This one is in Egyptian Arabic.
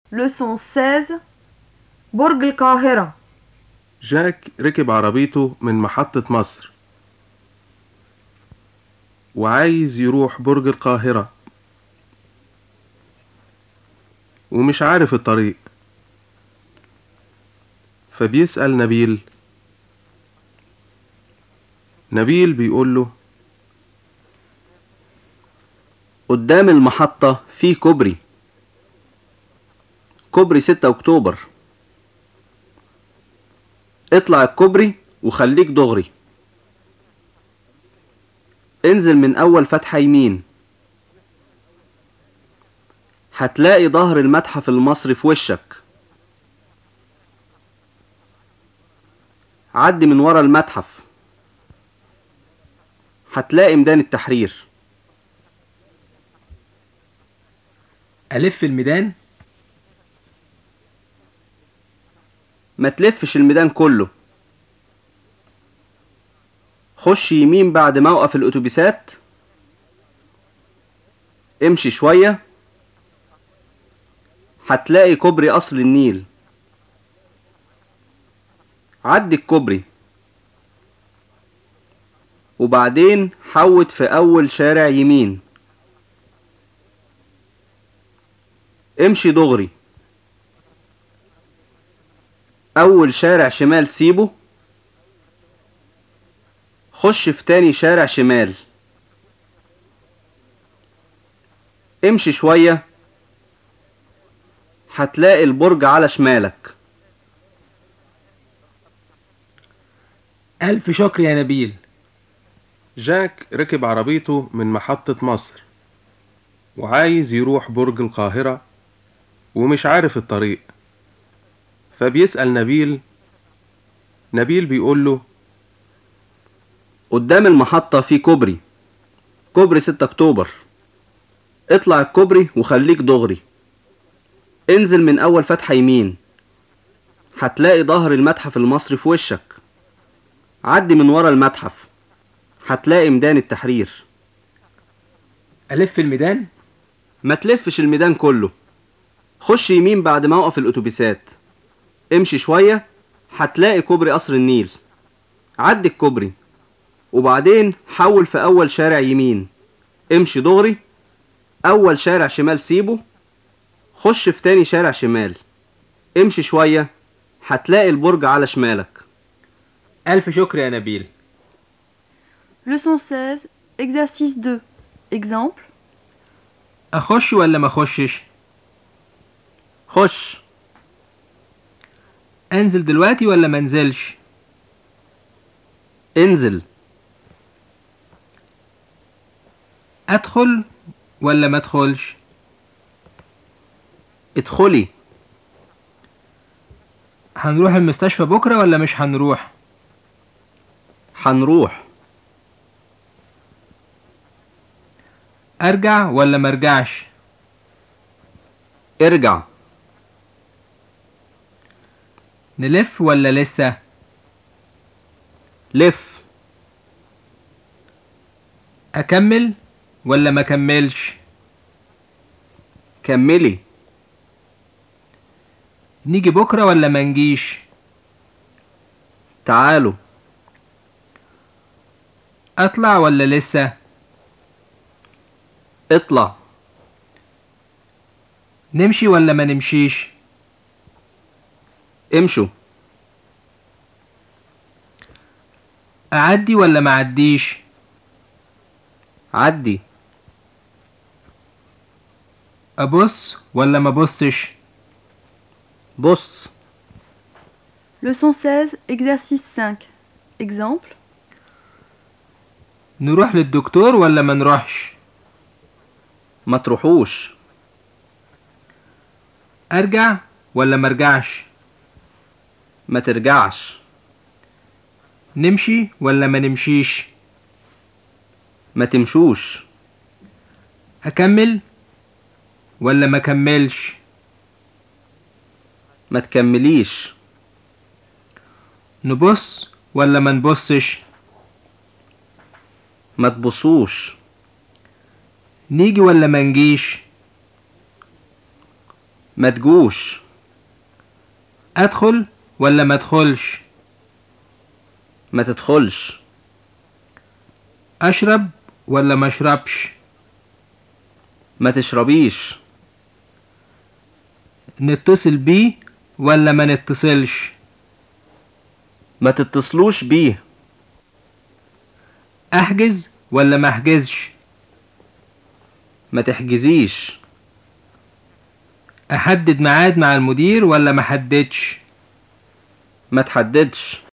Leçon 16 برج القاهرة جاك ركب عربيته من محطة مصر وعايز يروح برج القاهرة ومش عارف الطريق فبيسأل نبيل نبيل بيقول له قدام المحطة في كوبري كوبري 6 أكتوبر اطلع الكوبري وخليك دغري انزل من أول فتحة يمين هتلاقي ظهر المتحف المصري في وشك عدي من ورا المتحف هتلاقي ميدان التحرير ألف الميدان ما تلفش الميدان كله خش يمين بعد موقف الأتوبيسات امشي شوية هتلاقي كوبري قصر النيل عدي الكوبري وبعدين حوت في أول شارع يمين امشي دغري أول شارع شمال سيبه خش في تاني شارع شمال امشي شوية هتلاقي البرج على شمالك ألف شكر يا نبيل جاك ركب عربيته من محطة مصر وعايز يروح برج القاهرة ومش عارف الطريق فبيسأل نبيل نبيل بيقول له قدام المحطة في كوبري كوبري 6 أكتوبر اطلع الكوبري وخليك دغري انزل من أول فتحة يمين هتلاقي ظهر المتحف المصري في وشك عدي من ورا المتحف هتلاقي ميدان التحرير ألف الميدان ما تلفش الميدان كله خش يمين بعد موقف الأتوبيسات امشي شوية هتلاقي كوبري قصر النيل عدي الكوبري وبعدين حول في أول شارع يمين امشي دغري أول شارع شمال سيبه خش في تاني شارع شمال امشي شوية هتلاقي البرج على شمالك ألف شكر يا نبيل Leçon 16 Exercice 2 Exemple أخش ولا ما أخشش خش أنزل دلوقتي ولا ما أنزلش انزل أدخل ولا ما أدخلش ادخلي هنروح المستشفى بكرة ولا مش هنروح هنروح أرجع ولا ما أرجعش ارجع نلف ولا لسه لف أكمل ولا ما أكملش كملي نيجي بكرة ولا ما نجيش تعالوا أطلع ولا لسه اطلع نمشي ولا ما نمشيش امشوا أعدي ولا ما أعديش عدي أبص ولا ما أبصش بص Leçon 16 Exercice 5 Exemple نروح للدكتور ولا ما نروحش ما تروحوش أرجع ولا ما أرجعش ما ترجعش نمشي ولا ما نمشيش ما تمشوش أكمل ولا ما كملش ما تكمليش نبص ولا ما نبصش ما تبصوش نيجي ولا ما نجيش ما تجوش ادخل ولا ما ادخلش ما تدخلش اشرب ولا ما اشربش ما تشربيش نتصل بيه ولا ما نتصلش ما تتصلوش بيه احجز ولا ما احجزش ما تحجزيش احدد ميعاد مع المدير ولا ما حددش ما تحددش